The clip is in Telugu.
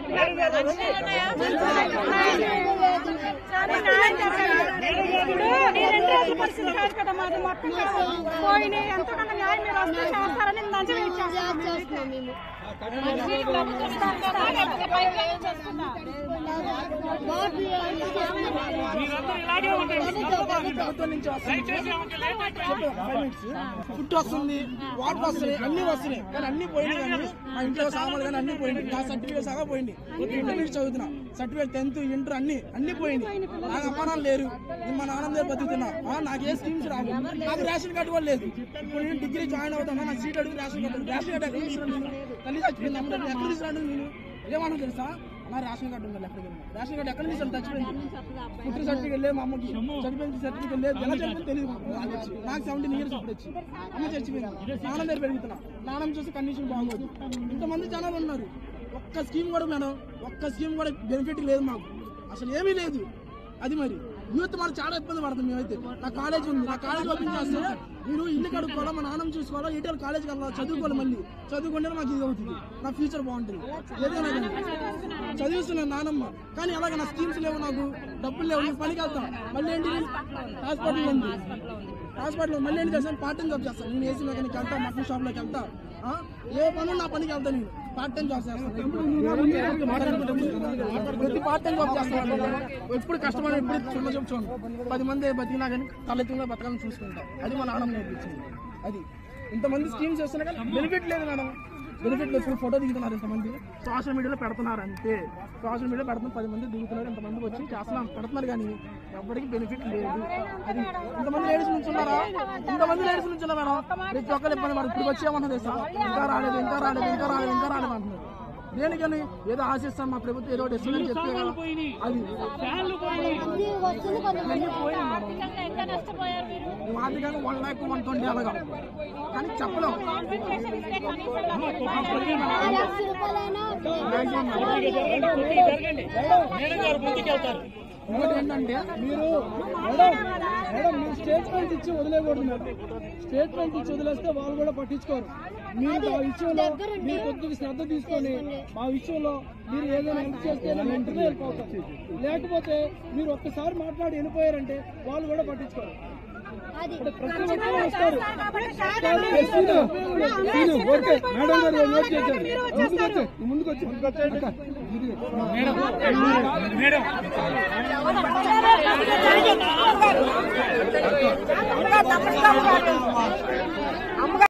పోయినాయి ఎంతకన్నా న్యాయం మీరు వస్తే చేస్తారని మంచి వెయిట్ చేస్తాం మేము ప్రభుత్వం నుంచి వస్తుంది ఫుడ్ వస్తుంది వాటర్ వస్తున్నాయి అన్ని వస్తున్నాయి కానీ అన్ని పోయినాయి కానీ మా ఇంట్లో సామాన్లు కానీ అన్ని పోయినాయి నా సర్టిఫికేట్ సగా పోయింది ఇంటర్మీడియట్ చదువుతున్నా సర్టిఫికేట్ టెన్త్ ఇంటర్ అన్ని అన్ని పోయింది నాకు అమ్మానాలు లేరు నేను మా నాన్న దగ్గర బతుకుతున్నా ఆ, నాకు ఏ స్కీమ్స్ రావు నాకు రేషన్ కార్డు కూడా లేదు ఇప్పుడు నేను డిగ్రీ జాయిన్ అవుతాను నా సీట్ అడుగు రేషన్ కార్డు రేషన్ కార్డు ఎక్కడ తీసుకున్నాను నేను తల్లి చచ్చిపోయింది అమ్మ దగ్గర ఎక్కడ తీసుకున్నాను నేను ఏమన్నా తెలుసా నా రేషన్ కార్డు ఉండాలి ఎక్కడికి వెళ్ళినా. రేషన్ కార్డు ఎక్కడ తీసుకుని చచ్చిపోయింది పుట్టిన సర్టిఫికేట్ లేదు మా అమ్మకి చనిపోయిన సర్టిఫికేట్ లేదు ఎలా చనిపోయింది తెలియదు నాకు వచ్చి. నాకు సెవెంటీన్ ఇయర్స్ ఇప్పుడు వచ్చి అమ్మ చచ్చిపోయింది నాన్న దగ్గర పెరుగుతున్నా నాన్న చూసి కండిషన్ బాగోదు ఇంతమంది జనాలు ఉన్నారు ఒక్క స్కీమ్ కూడా మేడం ఒక్క స్కీమ్ కూడా బెనిఫిట్ లేదు మాకు అసలు ఏమీ లేదు అది మరి యూత్ మనం చాలా ఇబ్బంది పడుతుంది మేమైతే నా కాలేజ్ ఉంది నా కాలేజ్ ఓపెన్ చేస్తే నేను ఇల్లు కడుక్కోవాలా మా నాన్నని చూసుకోవాలా ఇటీవల కాలేజ్కి వెళ్ళాలి చదువుకోవాలి మళ్ళీ చదువుకుంటే నాకు ఇది అవుతుంది నా ఫ్యూచర్ బాగుంటుంది ఏదైనా కానీ చదివిస్తున్నాను నానమ్మ కానీ అలాగ నా స్కీమ్స్ లేవు నాకు డబ్బులు లేవు నేను పనికి వెళ్తాను మళ్ళీ ఏంటి హాస్పిటల్ ఉంది హాస్పిటల్ మళ్ళీ ఏంటి చేస్తాను పార్ట్ టైం జాబ్ చేస్తాను నేను ఏసీ మెకానిక్ వెళ్తా మటన్ షాప్లోకి వెళ్తా ఆ? ఏ పని నా పనికి వెళ్తాను నేను పార్ట్ టైం జాబ్ చేస్తాను ప్రతి పార్ట్ టైం జాబ్ చేస్తాను ఎప్పుడు కష్టపడి ఎప్పుడు చిన్న చూపించాను పది మంది బతికినా కానీ తలెత్తుగా బతకాలని చూసుకుంటా అది మా నాన్నమ్మ నేర్పించింది అది ఇంతమంది స్కీమ్స్ చేస్తున్నా కానీ బెనిఫిట్ లేదు మేడం బెనిఫిట్ లేదు ఇప్పుడు ఫోటో దిగుతున్నారు ఇంతమంది సోషల్ మీడియాలో పెడుతున్నారు అంతే సోషల్ మీడియాలో పెడుతున్నారు పది మంది దిగుతున్నారు ఇంతమంది వచ్చి చేస్తున్నారు పెడుతున్నారు కానీ ఎవరికి బెనిఫిట్ లేదు అది ఇంతమంది లేడీస్ నుంచి ఉన్నారా ఇంతమంది లేడీస్ నుంచి ఉన్నారు మేడం ప్రతి ఒక్కరు ఇబ్బంది పడు ఇప్పుడు వచ్చేమన్నది సార్ ఇంకా రాలేదు ఇంకా రాలేదు ఇంకా రాలేదు ఇంకా రాలేదు అంటున్నారు దేనికని ఏదో ఆశిస్తాం మా ప్రభుత్వం ఏదో ఒకటి ఇస్తుందని చెప్తే కదా. అది ఇవన్నీ పోయినాయి మేడం. ఆర్థికంగా వన్ ల్యాక్ వన్ ట్వంటీ అలాగా కానీ చెప్పలేం ఇంకోటి ఏంటంటే మీరు మేడం మేడం మీరు స్టేట్మెంట్ ఇచ్చి వదిలేకూడదు మేడం స్టేట్మెంట్ ఇచ్చి వదిలేస్తే వాళ్ళు కూడా పట్టించుకోరు మీరు ఆ విషయంలో మీరు కొద్దిగా శ్రద్ధ తీసుకొని ఆ విషయంలో మీరు ఏదైనా హెల్ప్ చేస్తే వెంటనే వెళ్ళిపోతాం లేకపోతే మీరు ఒక్కసారి మాట్లాడి వెళ్ళిపోయారంటే వాళ్ళు కూడా పట్టించుకోరు అంటే ప్రతి ఒక్కరు వస్తారు సీను, సీను, ఓకే మేడం గారు నోట్ చేశారు ముందుకు వచ్చే ముందుకు వచ్చి ముందుకు వచ్చేయండి అక్క. ఇది. మేడం